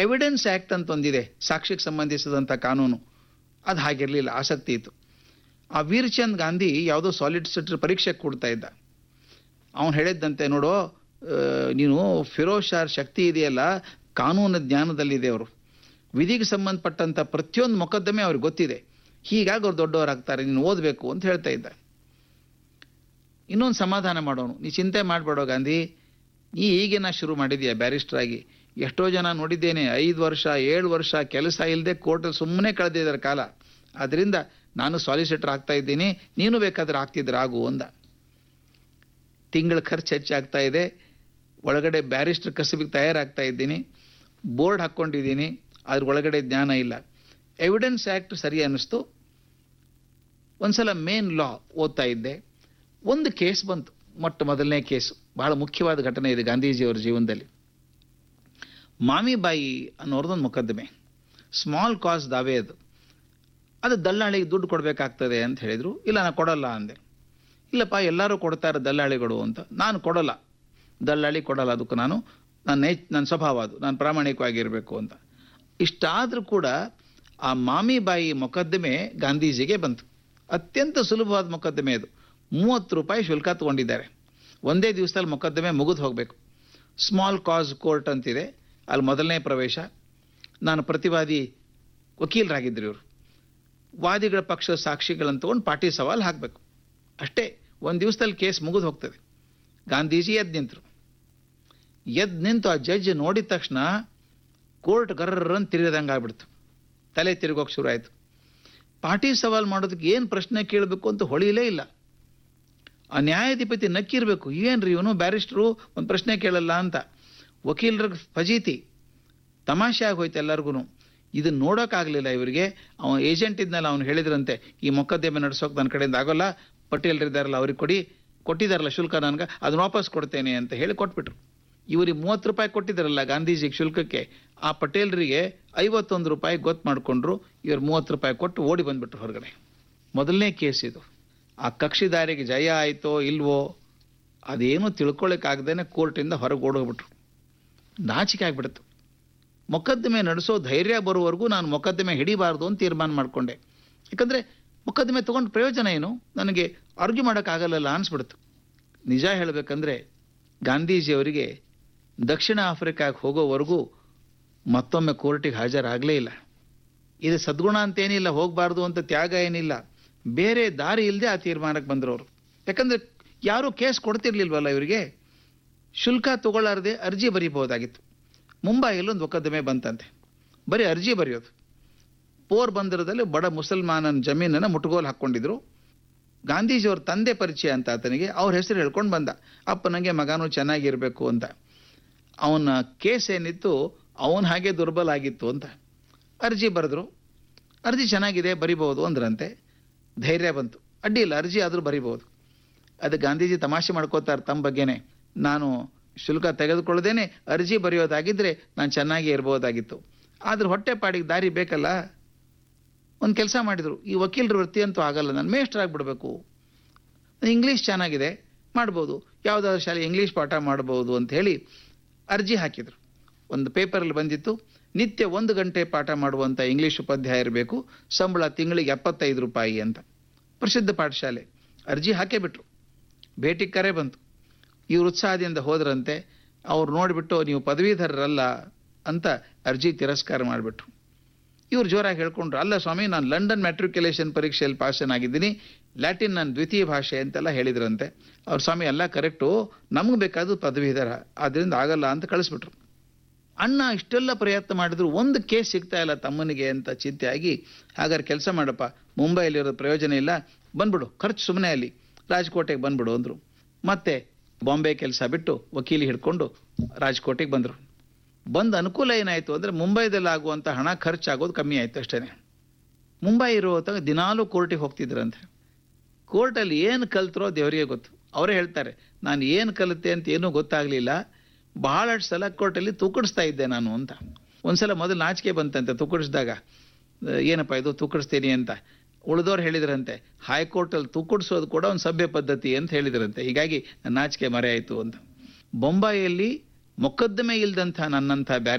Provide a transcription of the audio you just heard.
evidence act ಅಂತ ಒಂದಿದೆ ಸಾಕ್ಷ್ಯಕ್ಕೆ ಸಂಬಂಧಿಸಿದಂಥ ಕಾನೂನು ಅದು ಹಾಗಿರಲಿಲ್ಲ ಆಸಕ್ತಿ ಇತ್ತು ಆ ವೀರ್ಚಂದ್ ಗಾಂಧಿ ಯಾವುದೋ ಸಾಲಿಸಿಟರ್ ಪರೀಕ್ಷೆ ಕೊಡ್ತಾ ಇದ್ದ ಅವನು ಹೇಳಿದ್ದಂತೆ ನೋಡು ಆ, ನೀನು ಫಿರೋಜ್ ಶಾರ್ ಶಕ್ತಿ ಇದೆಯಲ್ಲ ಕಾನೂನು ಜ್ಞಾನದಲ್ಲಿದೆ ಅವರು ವಿಧಿಗೆ ಸಂಬಂಧಪಟ್ಟಂಥ ಪ್ರತಿಯೊಂದು ಮೊಕದ್ದಮೆ ಅವ್ರಿಗೆ ಗೊತ್ತಿದೆ ಹೀಗಾಗಿ ಅವ್ರು ದೊಡ್ಡವರಾಗ್ತಾರೆ ನೀನು ಓದಬೇಕು ಅಂತ ಹೇಳ್ತಾ ಇದ್ದ ಇನ್ನೊಂದು ಸಮಾಧಾನ ಮಾಡೋನು ನೀ ಚಿಂತೆ ಮಾಡಬೇಡೋ ಗಾಂಧಿ ನೀ ಈಗೇನ ಶುರು ಮಾಡಿದ್ಯಾ ಬ್ಯಾರಿಸ್ಟರ್ ಆಗಿ ಎಷ್ಟೋ ಜನ ನೋಡಿದ್ದೇನೆ ಐದು ವರ್ಷ ಏಳು ವರ್ಷ ಕೆಲಸ ಇಲ್ಲದೆ ಕೋರ್ಟಲ್ಲಿ ಸುಮ್ಮನೆ ಕಳೆದಿದ್ದಾರೆ ಕಾಲ ಅದರಿಂದ ನಾನು ಸಾಲಿಸಿಟರ್ ಆಗ್ತಾ ಇದ್ದೀನಿ ನೀನು ಬೇಕಾದ್ರೆ ಆಗ್ತಿದ್ರೆ ಆಗು ಅಂದ ತಿಂಗಳ ಖರ್ಚು ಹೆಚ್ಚಾಗ್ತಾ ಇದೆ ಒಳಗಡೆ ಬ್ಯಾರಿಸ್ಟರ್ ಕಸಬಿಗೆ ತಯಾರಾಗ್ತಾ ಇದ್ದೀನಿ ಬೋರ್ಡ್ ಹಾಕ್ಕೊಂಡಿದ್ದೀನಿ ಅದ್ರ ಒಳಗಡೆ ಜ್ಞಾನ ಇಲ್ಲ ಎವಿಡೆನ್ಸ್ ಆ್ಯಕ್ಟ್ ಸರಿ ಅನ್ನಿಸ್ತು ಒಂದ್ಸಲ ಮೇನ್ ಲಾ ಓದ್ತಾ ಇದ್ದೆ ಒಂದು ಕೇಸ್ ಬಂತು ಮೊಟ್ಟ ಮೊದಲನೇ ಕೇಸು ಬಹಳ ಮುಖ್ಯವಾದ ಘಟನೆ ಇದೆ ಗಾಂಧೀಜಿಯವರ ಜೀವನದಲ್ಲಿ ಮಾಮಿಬಾಯಿ ಅನ್ನೋರ್ದೊಂದು ಮೊಕದ್ದಮೆ ಸ್ಮಾಲ್ ಕಾಸ್ ದಾವೆ ಅದು ಅದು ದಲ್ಲಾಳಿಗೆ ದುಡ್ಡು ಕೊಡಬೇಕಾಗ್ತದೆ ಅಂತ ಹೇಳಿದರು ಇಲ್ಲ ನಾನು ಕೊಡಲ್ಲ ಅಂದೆ ಇಲ್ಲಪ್ಪ ಎಲ್ಲರೂ ಕೊಡ್ತಾರೆ ದಲ್ಲಾಳಿಗಳು ಅಂತ ನಾನು ಕೊಡಲ್ಲ ದಲ್ಲಾಳಿ ಕೊಡಲ್ಲ ಅದಕ್ಕೆ ನಾನು ನನ್ನ ನೇಚ್ ನನ್ನ ಸ್ವಭಾವ ಅದು ನಾನು ಪ್ರಾಮಾಣಿಕವಾಗಿರಬೇಕು ಅಂತ ಇಷ್ಟಾದರೂ ಕೂಡ ಆ ಮಾಮಿಬಾಯಿ ಮೊಕದ್ದಮೆ ಗಾಂಧೀಜಿಗೆ ಬಂತು ಅತ್ಯಂತ ಸುಲಭವಾದ ಮೊಕದ್ದಮೆ ಅದು ಮೂವತ್ತು ರೂಪಾಯಿ ಶುಲ್ಕ ತಗೊಂಡಿದ್ದಾರೆ ಒಂದೇ ದಿವಸದಲ್ಲಿ ಮೊಕದ್ದಮೆ ಮುಗಿದು ಹೋಗಬೇಕು ಸ್ಮಾಲ್ ಕಾಸ್ ಕೋರ್ಟ್ ಅಂತಿದೆ ಅಲ್ಲಿ ಮೊದಲನೇ ಪ್ರವೇಶ ನಾನು ಪ್ರತಿವಾದಿ ವಕೀಲರಾಗಿದ್ದರು ಇವರು ವಾದಿಗಳ ಪಕ್ಷ ಸಾಕ್ಷಿಗಳನ್ನು ತಗೊಂಡು ಪಾಟಿ ಸವಾಲು ಹಾಕಬೇಕು ಅಷ್ಟೇ ಒಂದು ದಿವಸದಲ್ಲಿ ಕೇಸ್ ಮುಗಿದು ಹೋಗ್ತದೆ ಗಾಂಧೀಜಿ ಎದ್ದು ನಿಂತರು ಎದ್ದು ನಿಂತು ಆ ಜಡ್ಜ್ ನೋಡಿದ ತಕ್ಷಣ ಕೋರ್ಟ್ ಗರ್ರನ್ ತಿರುಗದಂಗೆ ಆಗ್ಬಿಡ್ತು ತಲೆ ತಿರುಗೋಕೆ ಶುರು ಆಯಿತು ಪಾಟಿ ಸವಾಲು ಮಾಡೋದಕ್ಕೆ ಏನು ಪ್ರಶ್ನೆ ಕೇಳಬೇಕು ಅಂತ ಹೊಳಿಲೇ ಇಲ್ಲ ಆ ನ್ಯಾಯಾಧಿಪತಿ ನಕ್ಕಿರಬೇಕು ಏನ್ರಿ ಇವನು ಬ್ಯಾರಿಸ್ಟ್ರು ಒಂದು ಪ್ರಶ್ನೆ ಕೇಳಲ್ಲ ಅಂತ ವಕೀಲರಿಗೆ ಫಜೀತಿ ತಮಾಷೆ ಆಗೋಯ್ತು ಎಲ್ಲರಿಗೂ ಇದನ್ನ ನೋಡೋಕ್ಕಾಗಲಿಲ್ಲ ಇವರಿಗೆ ಅವನ ಏಜೆಂಟ್ ಇದ್ನಲ್ಲ ಅವ್ನು ಹೇಳಿದ್ರಂತೆ ಈ ಮೊಕದ್ದಮೆ ನಡೆಸೋಕೆ ನನ್ನ ಕಡೆಯಿಂದ ಆಗೋಲ್ಲ ಪಟೇಲ್ರಿದ್ದಾರಲ್ಲ ಅವ್ರಿಗೆ ಕೊಡಿ ಕೊಟ್ಟಿದ್ದಾರಲ್ಲ ಶುಲ್ಕ ನನಗೆ ಅದನ್ನ ವಾಪಸ್ ಕೊಡ್ತೇನೆ ಅಂತ ಹೇಳಿ ಕೊಟ್ಬಿಟ್ರು ಇವರಿಗೆ ಮೂವತ್ತು ರೂಪಾಯಿ ಕೊಟ್ಟಿದ್ದಾರಲ್ಲ ಗಾಂಧೀಜಿಗೆ ಶುಲ್ಕಕ್ಕೆ ಆ ಪಟೇಲ್ರಿಗೆ ಐವತ್ತೊಂದು ರೂಪಾಯಿ ಗೊತ್ತು ಮಾಡಿಕೊಂಡ್ರು ಇವ್ರು ಮೂವತ್ತು ರೂಪಾಯಿ ಕೊಟ್ಟು ಓಡಿ ಬಂದ್ಬಿಟ್ರು ಹೊರಗಡೆ ಮೊದಲನೇ ಕೇಸ್ ಇದು ಆ ಕಕ್ಷಿದಾರಿಗೆ ಜಯ ಆಯಿತೋ ಇಲ್ವೋ ಅದೇನು ತಿಳ್ಕೊಳ್ಳೋಕ್ಕಾಗ್ದೇನೆ ಕೋರ್ಟಿಂದ ಹೊರಗೆ ಓಡೋಗ್ಬಿಟ್ರು ನಾಚಿಕೆ ಆಗ್ಬಿಡ್ತು ಮೊಕದ್ದಮೆ ನಡೆಸೋ ಧೈರ್ಯ ಬರುವವರೆಗೂ ನಾನು ಮೊಕದ್ದಮೆ ಹಿಡಿಬಾರ್ದು ಅಂತ ತೀರ್ಮಾನ ಮಾಡಿಕೊಂಡೆ ಯಾಕಂದರೆ ಮೊಕದ್ದಮೆ ತೊಗೊಂಡು ಪ್ರಯೋಜನ ಏನು ನನಗೆ ಆರ್ಗ್ಯೂ ಮಾಡೋಕ್ಕಾಗಲ್ಲ ಅನಿಸ್ಬಿಡ್ತು ನಿಜ ಹೇಳಬೇಕಂದ್ರೆ ಗಾಂಧೀಜಿಯವರಿಗೆ ದಕ್ಷಿಣ ಆಫ್ರಿಕಾಗೆ ಹೋಗೋವರೆಗೂ ಮತ್ತೊಮ್ಮೆ ಕೋರ್ಟಿಗೆ ಹಾಜರಾಗಲೇ ಇಲ್ಲ ಇದು ಸದ್ಗುಣ ಅಂತೇನಿಲ್ಲ ಹೋಗಬಾರ್ದು ಅಂತ ತ್ಯಾಗ ಏನಿಲ್ಲ ಬೇರೆ ದಾರಿ ಇಲ್ಲದೆ ಆ ತೀರ್ಮಾನಕ್ಕೆ ಬಂದರು ಅವರು ಯಾಕಂದರೆ ಯಾರೂ ಕೇಸ್ ಕೊಡ್ತಿರ್ಲಿಲ್ವಲ್ಲ ಇವರಿಗೆ ಶುಲ್ಕ ತಗೊಳ್ಳಾರದೆ ಅರ್ಜಿ ಬರೀಬಹುದಾಗಿತ್ತು ಮುಂಬೈಯಲ್ಲಿ ಒಂದು ಮೊಕದ್ದಮೆ ಬಂತಂತೆ ಬರೀ ಅರ್ಜಿ ಬರೆಯೋದು ಪೋರ್ ಬಂದರದಲ್ಲಿ ಬಡ ಮುಸಲ್ಮಾನನ ಜಮೀನನ್ನು ಮುಟ್ಟುಗೋಲು ಹಾಕ್ಕೊಂಡಿದ್ರು ಗಾಂಧೀಜಿಯವ್ರ ತಂದೆ ಪರಿಚಯ ಅಂತ ಆತನಿಗೆ ಅವ್ರ ಹೆಸರು ಹೇಳ್ಕೊಂಡು ಬಂದ ಅಪ್ಪ ನನಗೆ ಮಗನೂ ಚೆನ್ನಾಗಿರಬೇಕು ಅಂತ ಅವನ ಕೇಸ್ ಏನಿತ್ತು ಅವನ ಹಾಗೆ ದುರ್ಬಲ ಆಗಿತ್ತು ಅಂತ ಅರ್ಜಿ ಬರೆದ್ರು ಅರ್ಜಿ ಚೆನ್ನಾಗಿದೆ ಬರಿಬಹುದು ಅಂದ್ರಂತೆ ಧೈರ್ಯ ಬಂತು ಅಡ್ಡಿ ಇಲ್ಲ ಅರ್ಜಿ ಆದರೂ ಬರಿಬಹುದು ಅದು ಗಾಂಧೀಜಿ ತಮಾಷೆ ಮಾಡ್ಕೋತಾರೆ ತಮ್ಮ ಬಗ್ಗೆನೇ ನಾನು ಶುಲ್ಕ ತೆಗೆದುಕೊಳ್ಳದೇನೆ ಅರ್ಜಿ ಬರೆಯೋದಾಗಿದ್ದರೆ ನಾನು ಚೆನ್ನಾಗಿ ಇರ್ಬೋದಾಗಿತ್ತು ಆದ್ರೆ ಹೊಟ್ಟೆ ಪಾಡಿಗೆ ದಾರಿ ಬೇಕಲ್ಲ ಒಂದು ಕೆಲಸ ಮಾಡಿದರು ಈ ವಕೀಲರ ವೃತ್ತಿ ಅಂತೂ ಆಗಲ್ಲ ನಾನು ಮೇಷ್ಟ್ರಾಗ್ಬಿಡ್ಬೇಕು ಇಂಗ್ಲೀಷ್ ಚೆನ್ನಾಗಿದೆ ಮಾಡ್ಬೋದು ಯಾವುದಾದ್ರು ಶಾಲೆ ಇಂಗ್ಲೀಷ್ ಪಾಠ ಮಾಡ್ಬೋದು ಅಂತ ಹೇಳಿ ಅರ್ಜಿ ಹಾಕಿದರು ಒಂದು ಪೇಪರಲ್ಲಿ ಬಂದಿತ್ತು ನಿತ್ಯ ಒಂದು ಗಂಟೆ ಪಾಠ ಮಾಡುವಂಥ ಇಂಗ್ಲೀಷ್ ಉಪಾಧ್ಯಾಯ ಇರಬೇಕು ಸಂಬಳ ತಿಂಗಳಿಗೆ ಎಪ್ಪತ್ತೈದು ರೂಪಾಯಿ ಅಂತ ಪ್ರಸಿದ್ಧ ಪಾಠಶಾಲೆ ಅರ್ಜಿ ಹಾಕೇ ಬಿಟ್ರು ಭೇಟಿ ಕರೆ ಬಂತು ಇವ್ರು ಉತ್ಸಾಹದಿಂದ ಹೋದ್ರಂತೆ ಅವ್ರು ನೋಡಿಬಿಟ್ಟು ನೀವು ಪದವೀಧರರಲ್ಲ ಅಂತ ಅರ್ಜಿ ತಿರಸ್ಕಾರ ಮಾಡಿಬಿಟ್ರು ಇವ್ರು ಜೋರಾಗಿ ಹೇಳ್ಕೊಂಡ್ರು ಅಲ್ಲ ಸ್ವಾಮಿ ನಾನು ಲಂಡನ್ ಮ್ಯಾಟ್ರಿಕ್ಯುಲೇಷನ್ ಪರೀಕ್ಷೆಯಲ್ಲಿ ಪಾಸನ್ ಆಗಿದ್ದೀನಿ ಲ್ಯಾಟಿನ್ ನನ್ನ ದ್ವಿತೀಯ ಭಾಷೆ ಅಂತೆಲ್ಲ ಹೇಳಿದ್ರಂತೆ ಅವ್ರ ಸ್ವಾಮಿ ಎಲ್ಲ ಕರೆಕ್ಟು ನಮಗೆ ಬೇಕಾದ ಪದವೀಧರ ಆದ್ದರಿಂದ ಆಗಲ್ಲ ಅಂತ ಕಳಿಸ್ಬಿಟ್ರು ಅಣ್ಣ ಇಷ್ಟೆಲ್ಲ ಪ್ರಯತ್ನ ಮಾಡಿದ್ರು ಒಂದು ಕೇಸ್ ಸಿಗ್ತಾ ಇಲ್ಲ ತಮ್ಮನಿಗೆ ಅಂತ ಚಿಂತೆ ಆಗಿ ಹಾಗಾದ್ರೆ ಕೆಲಸ ಮಾಡಪ್ಪ ಮುಂಬೈಲಿರೋದು ಪ್ರಯೋಜನ ಇಲ್ಲ ಬಂದ್ಬಿಡು ಖರ್ಚು ಸುಮ್ಮನೆ ಅಲ್ಲಿ ರಾಜ್ಕೋಟೆಗೆ ಬಂದ್ಬಿಡು ಅಂದರು ಮತ್ತೆ ಬಾಂಬೆ ಕೆಲಸ ಬಿಟ್ಟು ವಕೀಲಿ ಹಿಡ್ಕೊಂಡು ರಾಜ್ಕೋಟೆಗೆ ಬಂದರು ಬಂದ ಅನುಕೂಲ ಏನಾಯಿತು ಅಂದರೆ ಮುಂಬೈದಲ್ಲಿ ಆಗುವಂಥ ಹಣ ಖರ್ಚಾಗೋದು ಕಮ್ಮಿ ಆಯಿತು ಅಷ್ಟೇ ಮುಂಬೈ ಇರೋ ದಿನಾಲೂ ಕೋರ್ಟಿಗೆ ಹೋಗ್ತಿದ್ರಂತೆ ಕೋರ್ಟಲ್ಲಿ ಏನು ಕಲ್ತರೋ ದೇವರಿಗೆ ಗೊತ್ತು ಅವರೇ ಹೇಳ್ತಾರೆ ನಾನು ಏನು ಕಲಿತೆ ಅಂತ ಏನೂ ಗೊತ್ತಾಗಲಿಲ್ಲ ಬಹಳಷ್ಟು ಸಲ ಕೋರ್ಟಲ್ಲಿ ತೂಕಡಿಸ್ತಾ ಇದ್ದೆ ನಾನು ಅಂತ ಒಂದ್ಸಲ ಮೊದಲು ನಾಚಿಕೆ ಬಂತಂತೆ ತೂಕಡಿಸಿದಾಗ ಏನಪ್ಪ ಇದು ತೂಕಡಿಸ್ತೀನಿ ಅಂತ ಉಳಿದವ್ರು ಹೇಳಿದ್ರಂತೆ ಹೈಕೋರ್ಟಲ್ಲಿ ತೂಕಡಿಸೋದು ಕೂಡ ಒಂದು ಸಭ್ಯ ಪದ್ಧತಿ ಅಂತ ಹೇಳಿದ್ರಂತೆ ಹೀಗಾಗಿ ನನ್ನ ನಾಚಿಕೆ ಮರೆ ಆಯಿತು ಅಂತ ಬೊಂಬಾಯಿಯಲ್ಲಿ ಮೊಕದ್ದಮೆ ಇಲ್ದಂಥ ನನ್ನಂಥ ಬ್ಯಾರಿ